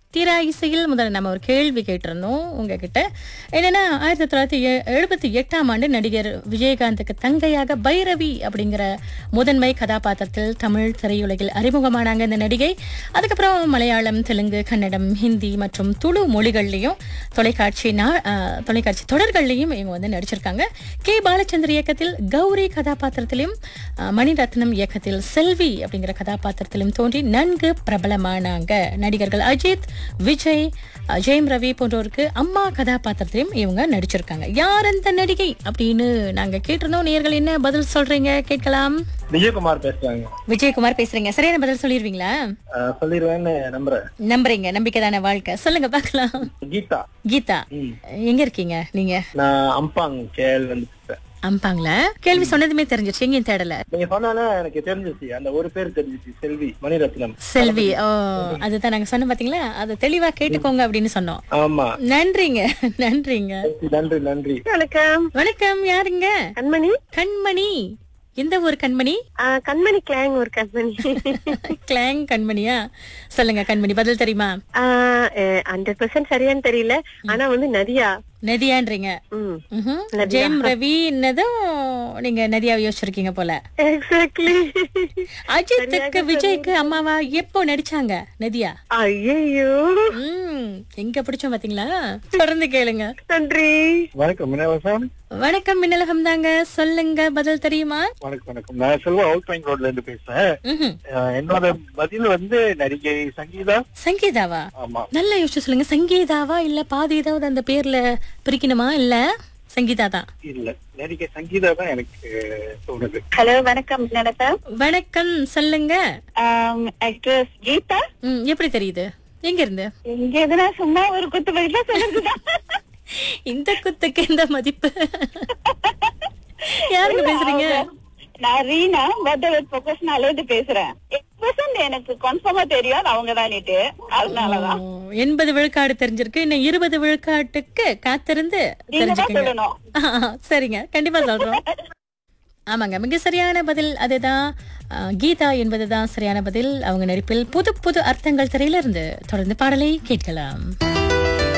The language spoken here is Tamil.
தீரா இசையில் முதல்ல நம்ம ஒரு கேள்வி கேட்டிருந்தோம் உங்ககிட்ட என்னன்னா ஆயிரத்தி தொள்ளாயிரத்தி எ- எழுபத்தி எட்டாம் ஆண்டு நடிகர் விஜயகாந்துக்கு தங்கையாக பைரவி அப்படிங்கிற முதன்மை கதாபாத்திரத்தில் தமிழ் திரையுலகில் அறிமுகமானாங்க இந்த நடிகை அதுக்கப்புறம் மலையாளம் தெலுங்கு கன்னடம் ஹிந்தி மற்றும் துளு மொழிகள்லையும் தொலைக்காட்சி நா- அஹ், தொலைக்காட்சி தொடர்கள்லையும் இவங்க வந்து நடிச்சிருக்காங்க கே பாலச்சந்தர் இயக்கத்தில் கௌரி கதாபாத்திரத்திலும் அஹ், மணிரத்னம் இயக்கத்தில் செல்வி அப்படிங்கிற கதாபாத்திரத்திலும் தோன்றி நன்கு பிரபலமானாங்க நடிகர்கள் அஜித் விஜய் அஹ், ஜெயம் ரவி போன்றோருக்கு அம்மா கதாபாத்திரத்திலும் இவங்க நடிச்சிருக்காங்க யார் அந்த நடிகை அப்படின்னு நாங்க கேட்டிருந்தோம் நேயர்கள் என்ன பதில் சொல்றீங்க கேட்கலாம் விஜயகுமார் பேசுறாங்க விஜயகுமார் பேசுறீங்க சரியான பதில் சொல்லிருவீங்களா அஹ் சொல்லிருவேன்னு நம்புறேன் நம்புறீங்க நம்பிக்கைதான வாழ்க்கை சொல்லுங்க பார்க்கலாம் கீதா கீதா ம். எங்க இருக்கீங்க நீங்க நான் அம்பாங் கேள் வந்து பேசுறேன். அம்பாங்களா கேள்வி சொன்னதுமே தெரிஞ்சிருச்சு எங்கேயும் தேடல நீங்க சொன்னாலே எனக்கு தெரிஞ்சிச்சு அந்த ஒரு பேர் தெரிஞ்சிச்சு செல்வி மணிரத்னம் செல்வி ஓ அதுதான் நாங்க சொன்னோம் பாத்தீங்களா அதை தெளிவா கேட்டுக்கோங்க அப்படின்னு சொன்னோம் ஆமா நன்றிங்க நன்றிங்க நன்றி நன்றி வணக்கம் வணக்கம் யாருங்க கண்மணி கண்மணி எந்த ஒரு கண்மணி ஆ, கண்மணி கிளாங் ஒரு கண்மணி கிளாங் கண்மணியா சொல்லுங்க கண்மணி பதில் தெரியுமா ஹண்ட்ரட் பர்சன்ட் சரியான்னு தெரியல ஆனா வந்து நதியா நதியான்றீங்க ம் ம்ஹும். ஜெயம் ரவி என்னதும் நீங்க நதியா யோசிச்சிருக்கீங்க போல எக்ஸாக்ட்லி அஜித்துக்கு விஜய்க்கு அம்மாவா எப்போ நடிச்சாங்க நதியா ஐயோ ம் எங்க பிடிச்சோம் பாத்தீங்களா தொடர்ந்து கேளுங்க நன்றி வணக்கம் வினவசம் வணக்கம் மின்னலகம் தாங்க சொல்லுங்க பதில் தெரியுமா வணக்கம் வணக்கம் நான் செல்வா அவுட் பாயிண்ட் ரோட்ல இருந்து பேசுறேன் ம்ஹும். அஹ் என்னோட பதில் வந்து நடிகை சங்கீதா சங்கீதாவா ஆமா நல்லா யோசிச்சு சொல்லுங்க சங்கீதாவா இல்ல பாதி ஏதாவது அந்த பேர்ல பிரிக்கணுமா இல்ல சங்கீதா தான் இல்ல நடிகை சங்கீதா தான் எனக்கு தோணுது ஹலோ வணக்கம் நினைப்பேன் வணக்கம் சொல்லுங்க ஆக்ட்ரஸ் கீதா ம், எப்படி தெரியுது எங்க இருந்து எங்க எதுனா சும்மா ஒரு குத்து பதிலா சொல்லுங்க இந்த குத்துக்கு இந்த மதிப்பு யாருங்க பேசுறீங்க நான் ரீனா பட்டவத் ப்ரொஃபஷனல் இருந்து பேசுறேன் பர்சன்ட் எனக்கு கன்ஃபார்மா தெரியும் அவங்க தானிட்டு அதனாலதான் ஓ, எண்பது விழுக்காடு தெரிஞ்சிருக்கு இன்னும் இருபது விழுக்காட்டுக்கு காத்திருந்து நீங்க தான் தெரிஞ்சுக்கங்க சொல்லணும் ஆ, சரிங்க கண்டிப்பா சொல்றோம் ஆமாங்க மிக சரியான பதில் அதுதான் ஆ, கீதா என்பதுதான் சரியான பதில் அவங்க நடிப்பில் புது புது அர்த்தங்கள் திரையிலிருந்து தொடர்ந்து பாடலை கேட்கலாம்